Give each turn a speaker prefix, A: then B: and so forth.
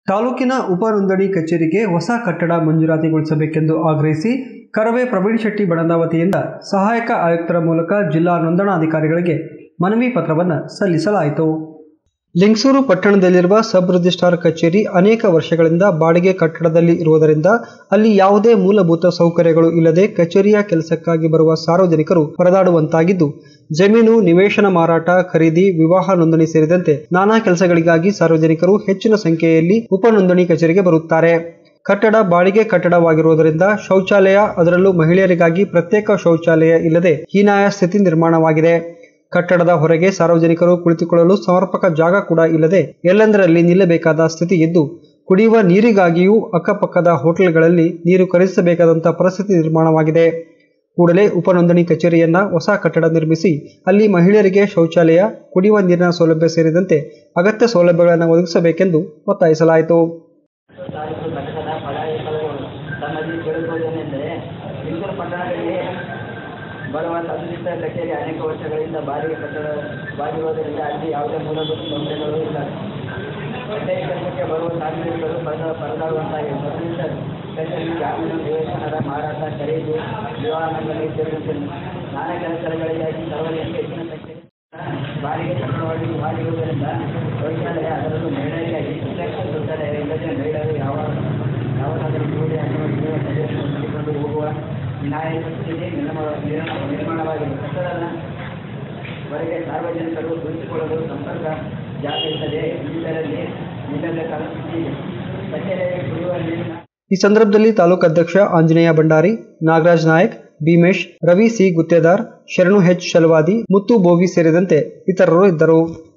A: ತಾಲೂಕಿನ ಉಪನೋಂದಣಿ ಕಚೇರಿಗೆ ಹೊಸ ಕಟ್ಟಡ ಮಂಜೂರಾತಿಗೊಳಿಸಬೇಕೆಂದು ಆಗ್ರಹಿಸಿ ಕರವೇ ಪ್ರವೀಣ್ ಶೆಟ್ಟಿ ಬಣದ ವತಿಯಿಂದ ಸಹಾಯಕ ಆಯುಕ್ತರ ಮೂಲಕ ಜಿಲ್ಲಾ ನೋಂದಣಾಧಿಕಾರಿಗಳಿಗೆ ಮನವಿ ಪತ್ರವನ್ನು ಸಲ್ಲಿಸಲಾಯಿತು ಲಿಂಗಸೂರು ಪಟ್ಟಣದಲ್ಲಿರುವ ಸಬ್ ರಿಜಿಸ್ಟ್ರಾರ್ ಕಚೇರಿ ಅನೇಕ ವರ್ಷಗಳಿಂದ ಬಾಡಿಗೆ ಕಟ್ಟಡದಲ್ಲಿ ಇರುವುದರಿಂದ ಅಲ್ಲಿ ಯಾವುದೇ ಮೂಲಭೂತ ಸೌಕರ್ಯಗಳು ಇಲ್ಲದೆ ಕಚೇರಿಯ ಕೆಲಸಕ್ಕಾಗಿ ಬರುವ ಸಾರ್ವಜನಿಕರು ಪರದಾಡುವಂತಾಗಿದ್ದು ಜಮೀನು ನಿವೇಶನ ಮಾರಾಟ ಖರೀದಿ ವಿವಾಹ ನೋಂದಣಿ ಸೇರಿದಂತೆ ನಾನಾ ಕೆಲಸಗಳಿಗಾಗಿ ಸಾರ್ವಜನಿಕರು ಹೆಚ್ಚಿನ ಸಂಖ್ಯೆಯಲ್ಲಿ ಉಪನೋಂದಣಿ ಕಚೇರಿಗೆ ಬರುತ್ತಾರೆ ಕಟ್ಟಡ ಬಾಡಿಗೆ ಕಟ್ಟಡವಾಗಿರುವುದರಿಂದ ಶೌಚಾಲಯ ಅದರಲ್ಲೂ ಮಹಿಳೆಯರಿಗಾಗಿ ಪ್ರತ್ಯೇಕ ಶೌಚಾಲಯ ಇಲ್ಲದೆ ಹೀನಾಯ ಸ್ಥಿತಿ ನಿರ್ಮಾಣವಾಗಿದೆ ಕಟ್ಟಡದ ಹೊರಗೆ ಸಾರ್ವಜನಿಕರು ಕುಳಿತುಕೊಳ್ಳಲು ಸಮರ್ಪಕ ಜಾಗ ಕೂಡ ಇಲ್ಲದೆ ಎಲ್ಲೆಂದರಲ್ಲಿ ನಿಲ್ಲಬೇಕಾದ ಸ್ಥಿತಿ ಇದ್ದು ಕುಡಿಯುವ ನೀರಿಗಾಗಿಯೂ ಅಕ್ಕಪಕ್ಕದ ಹೋಟೆಲ್ಗಳಲ್ಲಿ ನೀರು ಖರೀದಿಸಬೇಕಾದಂಥ ಪರಿಸ್ಥಿತಿ ನಿರ್ಮಾಣವಾಗಿದೆ ಕೂಡಲೇ ಉಪನೋಂದಣಿ ಕಚೇರಿಯನ್ನ ಹೊಸ ಕಟ್ಟಡ ನಿರ್ಮಿಸಿ ಅಲ್ಲಿ ಮಹಿಳೆಯರಿಗೆ ಶೌಚಾಲಯ ಕುಡಿಯುವ ನೀರಿನ ಸೌಲಭ್ಯ ಸೇರಿದಂತೆ ಅಗತ್ಯ ಸೌಲಭ್ಯಗಳನ್ನು ಒದಗಿಸಬೇಕೆಂದು ಒತ್ತಾಯಿಸಲಾಯಿತು
B: ತಾಲೂಕು ಕಟ್ಟಡದ ಫಲಾನುಭವಿಗಳು ತಮ್ಮಲ್ಲಿ ಕೇಳುವುದೇನೆಂದರೆ ಇಂದೂರು ಪಟ್ಟಣದಲ್ಲಿ ಬರುವ ಸಂಬಂಧಿತ ಕಚೇರಿ ಅನೇಕ ವರ್ಷಗಳಿಂದ ಬಾಡಿಗೆ ಕಟ್ಟಡವಾಗಿರುವುದರಿಂದ ಅಲ್ಲಿ ಯಾವುದೇ ಮೂಲಭೂತ ಸೌಕರ್ಯಗಳು ಇಲ್ಲ ಕಚೇರಿ ಕೆಲಸಕ್ಕೆ ಬರುವ ಸಾರ್ವಜನಿಕರು ಪರದ ಪರದಾಡುವಂತಾಗಿದೆ ಸಂಬಂಧಿತ ಕಚೇರಿ ಜಾಮೀನು ನಿವೇಶನದ ಮಾರಾಟ ಖರೀದಿ ವಿವಾಹ ನೋಂದಣಿ ಸೇರಿದಂತೆ ನಾನಾ ಕೆಲಸಗಳಿಗಾಗಿ ಸರ್ವರಿಗೆ ಹೆಚ್ಚಿನ ಸಂಖ್ಯೆ ಬಾಡಿಗೆ ಕಟ್ಟಡವಾಗಿ ಮಾಡಿರುವುದರಿಂದ ಶೌಚಾಲಯ ಅದರಲ್ಲೂ ಮಹಿಳೆಯರಿಗಾಗಿ ಪ್ರತ್ಯಕ್ಷ ಶೌಚಾಲಯ ಇಲ್ಲದೆ ಮಹಿಳೆಯರು ಯಾವ ಯಾವುದಾದರೂ ಜೋಡಿ ಅಥವಾ ಜೀವ ಪ್ರದೇಶವನ್ನು ಮಾಡಿಕೊಂಡು ಹೋಗುವ ವಿನಾಯಕ ಸ್ಥಿತಿ ನಿರ್ಮ ನಿರ್ಮ- ನಿರ್ಮಾಣವಾಗಿದೆ ಕಟ್ಟಡದ ಹೊರಗೆ ಸಾರ್ವಜನಿಕರು ಕುಳಿತುಕೊಳ್ಳಲು ಸಂಪರ್ಕ ಜಾಗ ಇಲ್ಲದೆ ಇದರಲ್ಲಿ ನಿಲ್ಲಬೇಕಾದ ಸ್ಥಿತಿ ಇದೆ ಕಚೇರಿಯಲ್ಲಿ ಕುಡಿಯುವ ನೀರಿನ
A: ಈ ಸಂದರ್ಭದಲ್ಲಿ ತಾಲೂಕು ಅಧ್ಯಕ್ಷ ಆಂಜನೇಯ ಭಂಡಾರಿ ನಾಗರಾಜ್ ನಾಯಕ್ ಭೀಮೇಶ್ ರವಿ ಸಿ ಗುತ್ತೇದಾರ್ ಶರಣು ಎಚ್ ಶಲ್ವಾದಿ ಮುತ್ತು ಬೋವಿ ಸೇರಿದಂತೆ ಇತರರು ಇದ್ದರು